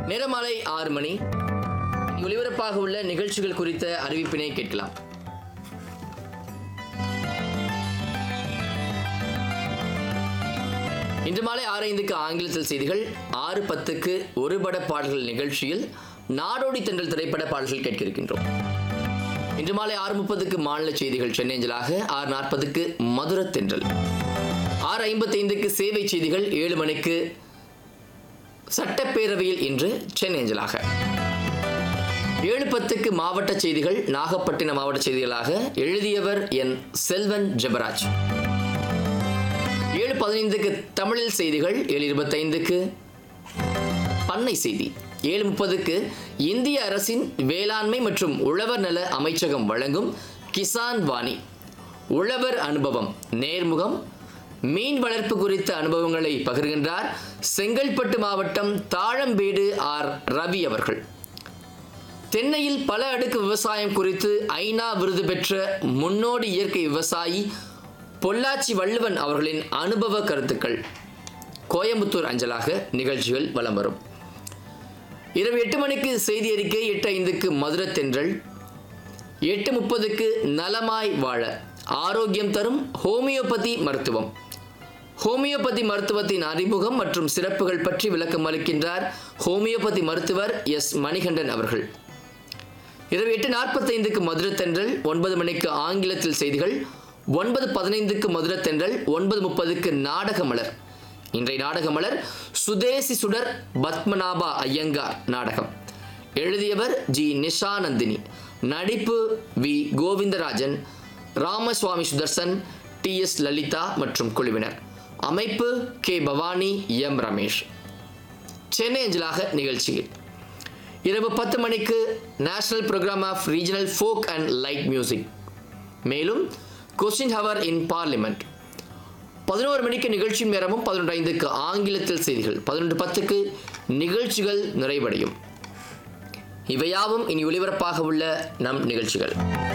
நேரமாலை ஆறு மணி ஒலிபரப்பாக உள்ள நிகழ்ச்சிகள் குறித்த அறிவிப்பினை கேட்கலாம் இன்று மாலை ஆறு ஐந்துக்கு ஆங்கிலத்தில் செய்திகள் ஆறு பத்துக்கு ஒரு பட பாடல்கள் நிகழ்ச்சியில் நாடோடி தென்றல் திரைப்பட பாடல்கள் கேட்க இருக்கின்றோம் இன்று மாலை ஆறு முப்பதுக்கு மாநில செய்திகள் சென்னேஞ்சலாக ஆறு நாற்பதுக்கு மதுர தென்றல் ஆறு ஐம்பத்தி ஐந்துக்கு சேவை செய்திகள் ஏழு மணிக்கு சட்டப்பேரவையில் இன்று சென்னேஞ்சலாக ஏழு பத்துக்கு மாவட்ட செய்திகள் நாகப்பட்டினம் மாவட்ட செய்திகளாக எழுதியவர் என் செல்வன் ஜெபராஜ் ஏழு பதினைந்துக்கு தமிழில் செய்திகள் ஏழு இருபத்தைந்துக்கு பண்ணை செய்தி ஏழு முப்பதுக்கு இந்திய அரசின் வேளாண்மை மற்றும் உழவர் நல அமைச்சகம் வழங்கும் கிசான் வாணி உழவர் அனுபவம் நேர்முகம் மீன் வளர்ப்பு குறித்த அனுபவங்களை பகிர்கின்றார் செங்கல்பட்டு மாவட்டம் தாழம்பேடு ஆர் ரவி அவர்கள் தென்னையில் பல அடுக்கு விவசாயம் குறித்து ஐநா விருது பெற்ற முன்னோடி இயற்கை விவசாயி பொள்ளாச்சி வள்ளுவன் அவர்களின் அனுபவ கருத்துக்கள் கோயம்புத்தூர் அஞ்சலாக நிகழ்ச்சிகள் வலம் வரும் இரவு எட்டு மணிக்கு செய்தி அறிக்கை எட்டு ஐந்துக்கு மதுரை தென்றல் எட்டு முப்பதுக்கு நலமாய் வாழ ஆரோக்கியம் தரும் ஹோமியோபதி மருத்துவம் ஹோமியோபதி மருத்துவத்தின் அறிமுகம் மற்றும் சிறப்புகள் பற்றி விளக்கம் அளிக்கின்றார் ஹோமியோபதி மருத்துவர் எஸ் மணிகண்டன் அவர்கள் இரவு எட்டு நாற்பத்தைந்துக்கு மதுரை தென்றல் ஒன்பது மணிக்கு ஆங்கிலத்தில் செய்திகள் ஒன்பது பதினைந்துக்கு மதுரை தென்றல் ஒன்பது முப்பதுக்கு நாடக மலர் இன்றைய நாடக மலர் சுதேசி சுடர் பத்மநாபா ஐயங்கார் நாடகம் எழுதியவர் ஜி நிஷானந்தினி நடிப்பு V Govindarajan Ramaswamy Sudarshan T S Lalitha மற்றும் குழுவினர் அமைப்பு கே பவானி எம் ரமேஷ் சென்னை அஞ்சலாக நிகழ்ச்சியில் இரவு பத்து மணிக்கு national programme of regional folk and light music மேலும் கொஸ்டின் ஹவர் இன் பார்லிமெண்ட் பதினோரு மணிக்கு நிகழ்ச்சி நேரமும் பதினொன்று ஐந்துக்கு ஆங்கிலத்தில் செய்திகள் பதினொன்று பத்துக்கு நிகழ்ச்சிகள் நிறைவடையும் இவையாவும் இனி ஒலிபரப்பாக உள்ள நம் நிகழ்ச்சிகள்